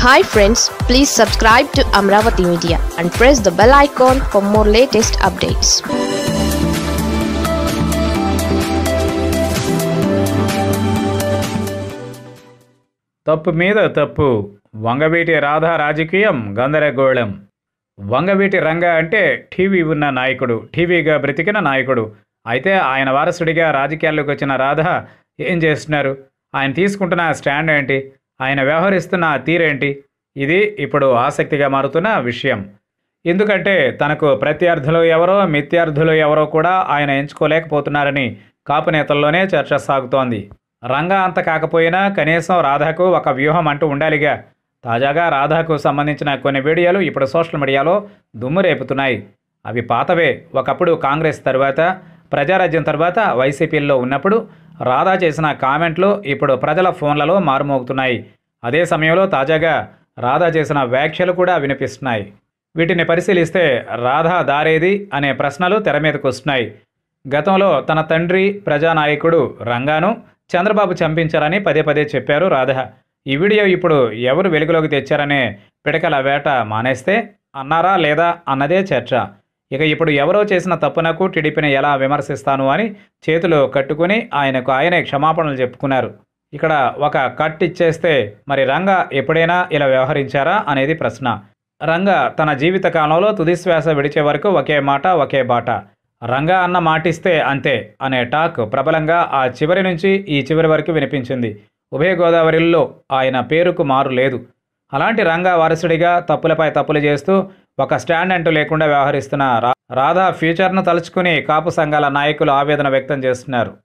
hi friends please subscribe to Amaravati media and press the bell icon for more latest updates తప్పు మీద తప్పు వంగవీటి రాధా రాజకీయం గందరగోళం వంగవీటి రంగ అంటే టీవీ ఉన్న నాయకుడు టీవీగా బ్రతికిన నాయకుడు అయితే ఆయన వారసుడిగా రాజకీయాల్లోకి వచ్చిన రాధ ఏం చేస్తున్నారు ఆయన తీసుకుంటున్న స్టాండ్ ఏంటి ఆయన వ్యవహరిస్తున్న తీరేంటి ఇది ఇప్పుడు ఆసక్తిగా మారుతున్న విషయం ఎందుకంటే తనకు ప్రత్యర్థులు ఎవరో మిత్యార్థులు ఎవరో కూడా ఆయన ఎంచుకోలేకపోతున్నారని కాపు నేతల్లోనే చర్చ సాగుతోంది రంగా అంత కాకపోయినా కనీసం రాధాకు ఒక వ్యూహం అంటూ ఉండాలిగా తాజాగా రాధాకు సంబంధించిన కొన్ని వీడియోలు ఇప్పుడు సోషల్ మీడియాలో దుమ్ము రేపుతున్నాయి అవి పాతవే ఒకప్పుడు కాంగ్రెస్ తర్వాత ప్రజారాజ్యం తర్వాత వైసీపీల్లో ఉన్నప్పుడు రాధా చేసిన కామెంట్లు ఇప్పుడు ప్రజల ఫోన్లలో మారుమోగుతున్నాయి అదే సమయంలో తాజాగా రాధా చేసిన వ్యాఖ్యలు కూడా వినిపిస్తున్నాయి వీటిని పరిశీలిస్తే రాధా దారేది అనే ప్రశ్నలు తెర మీదకు వస్తున్నాయి గతంలో తన తండ్రి ప్రజానాయకుడు రంగాను చంద్రబాబు చంపించారని పదే పదే చెప్పారు రాధ ఈ వీడియో ఇప్పుడు ఎవరు వెలుగులోకి తెచ్చారనే పిడకల వేట మానేస్తే అన్నారా లేదా అన్నదే చర్చ ఇక ఇప్పుడు ఎవరో చేసిన తప్పునకు టీడీపీని ఎలా విమర్శిస్తాను అని చేతులు కట్టుకుని ఆయనకు ఆయనే క్షమాపణలు చెప్పుకున్నారు ఇక్కడ ఒక కట్ ఇచ్చేస్తే మరి రంగ ఎప్పుడైనా ఇలా వ్యవహరించారా అనేది ప్రశ్న రంగ తన జీవిత కాలంలో తుదిశ్వాస విడిచే వరకు ఒకే మాట ఒకే బాట రంగా అన్న మాటిస్తే అంతే అనే టాక్ ప్రబలంగా ఆ చివరి నుంచి ఈ చివరి వరకు వినిపించింది ఉభయ గోదావరిలో ఆయన పేరుకు మారు లేదు అలాంటి రంగా వారసుడిగా తప్పులపై తప్పులు చేస్తూ ఒక స్టాండ్ అంటూ లేకుండా వ్యవహరిస్తున్న రా- రాధా ఫ్యూచర్ను తలుచుకుని కాపు సంఘాల నాయకులు ఆవేదన వ్యక్తం చేస్తున్నారు